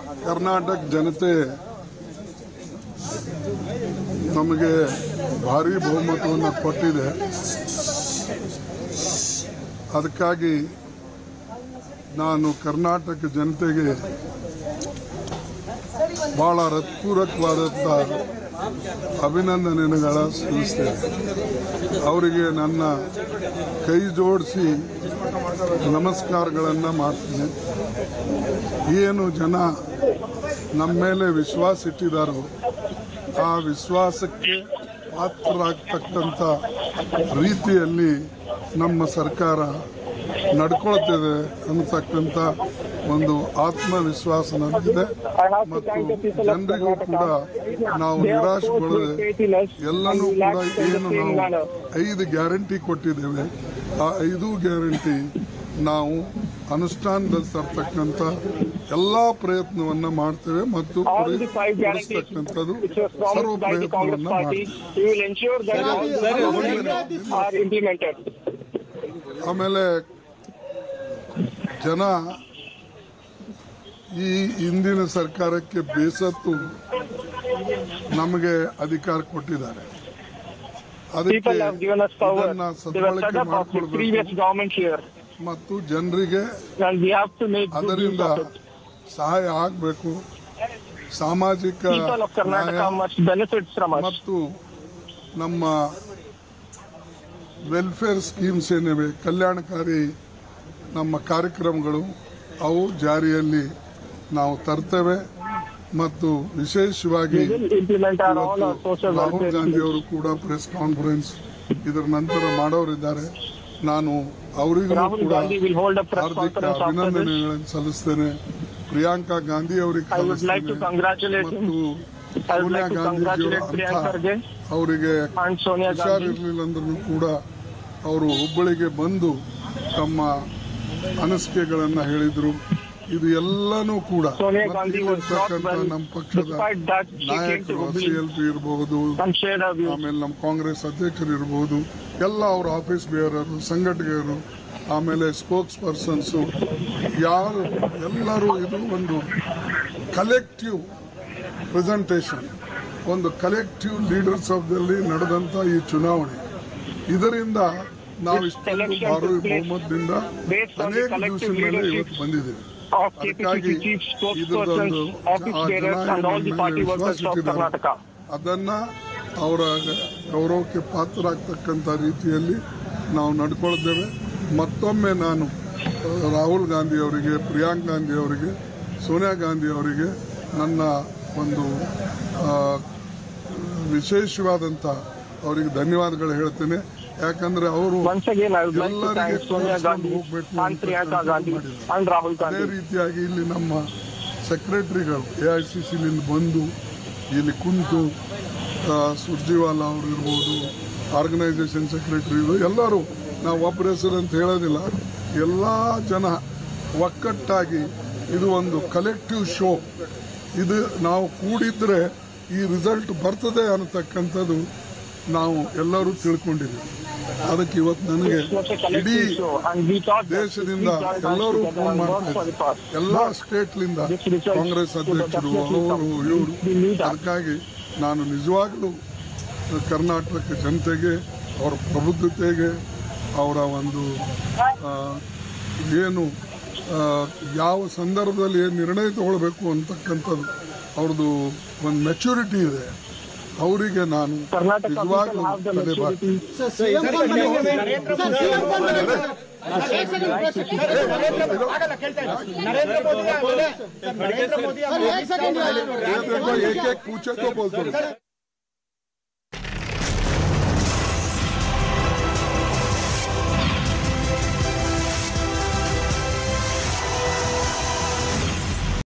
ಕರ್ನಾಟಕ ಜನತೆ ನಮಗೆ ಭಾರಿ ಬಹುಮತವನ್ನು ಕೊಟ್ಟಿದೆ ಅದಕ್ಕಾಗಿ ನಾನು ಕರ್ನಾಟಕ ಜನತೆಗೆ ಬಹಳ ಹೃತ್ಪೂರ್ವಕವಾದಂಥ ಅಭಿನಂದನೆಗಳ ಸಲ್ಲಿಸ್ತೇನೆ ಅವರಿಗೆ ನನ್ನ ಕೈ ಜೋಡಿಸಿ ನಮಸ್ಕಾರಗಳನ್ನು ಮಾಡ್ತೀನಿ ಏನು ಜನ ನಮ್ಮ ಮೇಲೆ ವಿಶ್ವಾಸ ಇಟ್ಟಿದ್ದಾರೋ ಆ ವಿಶ್ವಾಸಕ್ಕೆ ಪಾತ್ರರಾಗ್ತಕ್ಕಂಥ ರೀತಿಯಲ್ಲಿ ನಮ್ಮ ಸರ್ಕಾರ ನಡ್ಕೊಳ್ತಿದೆ ಅನ್ನತಕ್ಕಂಥ ಒಂದು ಆತ್ಮವಿಶ್ವಾಸ ನನಗಿದೆ ಮತ್ತು ಜನರಿಗೂ ಕೂಡ ನಾವು ನಿರಾಶೆಗೊಳ್ಳದೆ ಎಲ್ಲನೂ ಕೂಡ ಏನು ನಾವು ಐದು ಗ್ಯಾರಂಟಿ ಕೊಟ್ಟಿದ್ದೇವೆ ಆ ಐದು ಗ್ಯಾರಂಟಿ ನಾವು ಅನುಷ್ಠಾನದಲ್ಲಿ ತರ್ತಕ್ಕಂಥ ಎಲ್ಲಾ ಪ್ರಯತ್ನವನ್ನ ಮಾಡ್ತೇವೆ ಮತ್ತು all the five guarantees ಪೂರೈಸ್ತಕ್ಕಂಥದ್ದು which was ಸರ್ವ promised by the Congress ಪ್ರಯತ್ನವನ್ನ party, ಮಾಡ್ತೇವೆ we will ensure that all the guarantees are implemented. ಆಮೇಲೆ ಜನ ಈ ಹಿಂದಿನ ಸರ್ಕಾರಕ್ಕೆ ಬೇಸತ್ತು ನಮಗೆ ಅಧಿಕಾರ ಕೊಟ್ಟಿದ್ದಾರೆ ಅದಕ್ಕೆ People have given us power. ಇದನ್ನ They were fed ಸದ್ಬಳಕೆ up of the previous ಮಾಡಿಕೊಳ್ಬೇಕು government here ಮತ್ತು ಜನರಿಗೆ and we have to make good use ಅದರಿಂದ of it. ಸಹಾಯ ಆಗಬೇಕು ಸಾಮಾಜಿಕ People of Karnataka ನ್ಯಾಯ must benefit from us. ಮತ್ತು ನಮ್ಮ ವೆಲ್ಫೇರ್ ಸ್ಕೀಮ್ಸ್ ಏನಿವೆ ಕಲ್ಯಾಣಕಾರಿ ನಮ್ಮ ಕಾರ್ಯಕ್ರಮಗಳು ಅವು ಜಾರಿಯಲ್ಲಿ ನಾವು ತರ್ತೇವೆ ಮತ್ತು ವಿಶೇಷವಾಗಿ We will implement our all our ಇವತ್ತು social Rahul welfare Gandhi schemes. ಅವರು ಕೂಡ ಪ್ರೆಸ್ ಕಾನ್ಫರೆನ್ಸ್ ಇದರ ನಂತರ ಮಾಡೋರಿದ್ದಾರೆ ನಾನು ಅವರಿಗೂ Rahul ಕೂಡ Gandhi will hold a press ಹಾರ್ದಿಕ conference after this. ಅಭಿನಂದನೆಗಳನ್ನು ಸಲ್ಲಿಸ್ತೇನೆ ಪ್ರಿಯಾಂಕಾ ಗಾಂಧಿ ಅವರಿಗೆ I would like to ಸಲ್ಲಿಸ್ತೇನೆ congratulate him. ಮತ್ತು I would Sonia like to ಗಾಂಧೀಜಿಯವರ congratulate Priyanka ಅಂಥ Kharge ಅವರಿಗೆ and Sonia Gandhi. ಹುಷಾರಿರ್ಲಿಲ್ಲ ಅಂದ್ರೂ ಕೂಡ ಅವರು ಹುಬ್ಬಳ್ಳಿಗೆ ಬಂದು ತಮ್ಮ ಅನಿಸಿಕೆಗಳನ್ನ ಹೇಳಿದ್ರು ಇದು ಎಲ್ಲನೂ ಕೂಡ Sonia ಮತ್ತೆ Gandhi was not ಇಲ್ಲಿರ್ತಕ್ಕಂಥ well. ನಮ್ಮ ಪಕ್ಷದ Despite that, she came to ನಾಯಕರು ಸಿ Hubli ಎಲ್ ಪಿ ಇರಬಹುದು and shared her views. ಆಮೇಲೆ ನಮ್ಮ ಕಾಂಗ್ರೆಸ್ ಅಧ್ಯಕ್ಷರು ಇರಬಹುದು ಎಲ್ಲ ಅವ್ರ ಆಫೀಸ್ ಬೇರರು ಸಂಘಟಕರು ಆಮೇಲೆ ಸ್ಪೋಕ್ಸ್ ಪರ್ಸನ್ಸು ಯಾರು ಎಲ್ಲರೂ ಇದು ಒಂದು ಕಲೆಕ್ಟಿವ್ ಪ್ರೆಸೆಂಟೇಷನ್ ಒಂದು ಕಲೆಕ್ಟಿವ್ ಲೀಡರ್ಸ್ ಆಫ್ದಲ್ಲಿ ನಡೆದಂತ ಈ ಚುನಾವಣೆ ಇದರಿಂದ ನಾವು ಇಷ್ಟೊಂದು Election ಭಾರಿ took place ಬಹುಮತದಿಂದ based on the ಅನೇಕ collective ದಿವಸದ ಮೇಲೆ leadership ಇವತ್ತು ಬಂದಿದ್ದೇವೆ of ಅದಕ್ಕಾಗಿ KPCC chief ಇದರದೊಂದು spokespersons, office ಆ bearers, ಜನ and all the ನಮ್ಮ party ಮೇಲೆ workers ವಿಶ್ವಾಸ of ಇಟ್ಟಿದ್ದಾರೆ. Karnataka. ಅದನ್ನ ಅವರ ಗೌರವಕ್ಕೆ ಪಾತ್ರರಾಗ್ತಕ್ಕಂಥ ರೀತಿಯಲ್ಲಿ ನಾವು ನಡ್ಕೊಳ್ತೇವೆ ಮತ್ತೊಮ್ಮೆ ನಾನು ಆ, ರಾಹುಲ್ ಗಾಂಧಿ ಅವರಿಗೆ ಪ್ರಿಯಾಂಕ್ ಗಾಂಧಿ ಅವರಿಗೆ ಸೋನಿಯಾ ಗಾಂಧಿ ಅವರಿಗೆ ನನ್ನ ಒಂದು ಆ, ವಿಶೇಷವಾದಂಥ ಅವರಿಗೆ ಧನ್ಯವಾದಗಳು ಹೇಳ್ತೇನೆ ಯಾಕಂದ್ರೆ ಅವರು Once again, I would like to ಎಲ್ಲರಿಗೆ thank Sonia Gandhi ಹೋಗ್ಬೇಕು and Priyanka Gandhi ಮಾಡಿದ್ದಾರೆ. and Rahul ಅದೇ Gandhi. ರೀತಿಯಾಗಿ ಇಲ್ಲಿ ನಮ್ಮ ಸೆಕ್ರೆಟರಿಗಳು ಎ ಐ ಸಿ ಸಿಲಿಂದ ಬಂದು ಇಲ್ಲಿ ಕುಂತು ಆ, ಸುರ್ಜಿವಾಲ ಅವರು ಇರ್ಬೋದು ಆರ್ಗನೈಸೇಷನ್ ಸೆಕ್ರೆಟರಿ ಎಲ್ಲರೂ ನಾವು ಒಬ್ಬರ ಹೆಸರು ಅಂತ ಹೇಳೋದಿಲ್ಲ ಎಲ್ಲ ಜನ ಒಕ್ಕಟ್ಟಾಗಿ ಇದು ಒಂದು ಕಲೆಕ್ಟಿವ್ ಶೋ ಇದು ನಾವು ಕೂಡಿದ್ರೆ ಈ ರಿಸಲ್ಟ್ ಬರ್ತದೆ ಅನ್ನತಕ್ಕಂಥದ್ದು ನಾವು ಎಲ್ಲರೂ ತಿಳ್ಕೊಂಡಿದ್ದೀವಿ ಅದಕ್ಕೆ ಇವತ್ತು ನನಗೆ It was a ಇಡೀ collective show and we thought that ದೇಶದಿಂದ we joined hands ಎಲ್ಲರೂ together ಫೋನ್ and worked ಮಾಡ್ತಾ for the ಇದ್ದಾರೆ cause. ಎಲ್ಲಾ ಸ್ಟೇಟ್ಲಿಂದ This result ಕಾಂಗ್ರೆಸ್ would ಅಧ್ಯಕ್ಷರು definitely ಅವರು come. ಇವರು We need that. ಅದಕ್ಕಾಗಿ ನಾನು ನಿಜವಾಗ್ಲೂ ಕರ್ನಾಟಕ ಜನತೆಗೆ ಅವರ ಪ್ರಬುದ್ಧತೆಗೆ ಅವರ ಒಂದು ಆ, ಏನು ಆ, ಯಾವ ಸಂದರ್ಭದಲ್ಲಿ ಏನು ನಿರ್ಣಯ ತಗೊಳ್ಬೇಕು ಅಂತಕ್ಕಂಥದ್ದು ಅವ್ರದ್ದು ಒಂದು ಮೆಚುರಿಟಿ ಇದೆ ಅವರಿಗೆ ನಾನು Karnataka people ನಿಜವಾಗ್ಲೂ have the ತಲೆ ಬಾಗ್ತೀನಿ. maturity. ನರೇಂದ್ರ ಮೋದಿ ಆಮೇಲೆ ನರೇಂದ್ರ ಮೋದಿ ಆಮೇಲೆ एक एक पूछे तो बोलते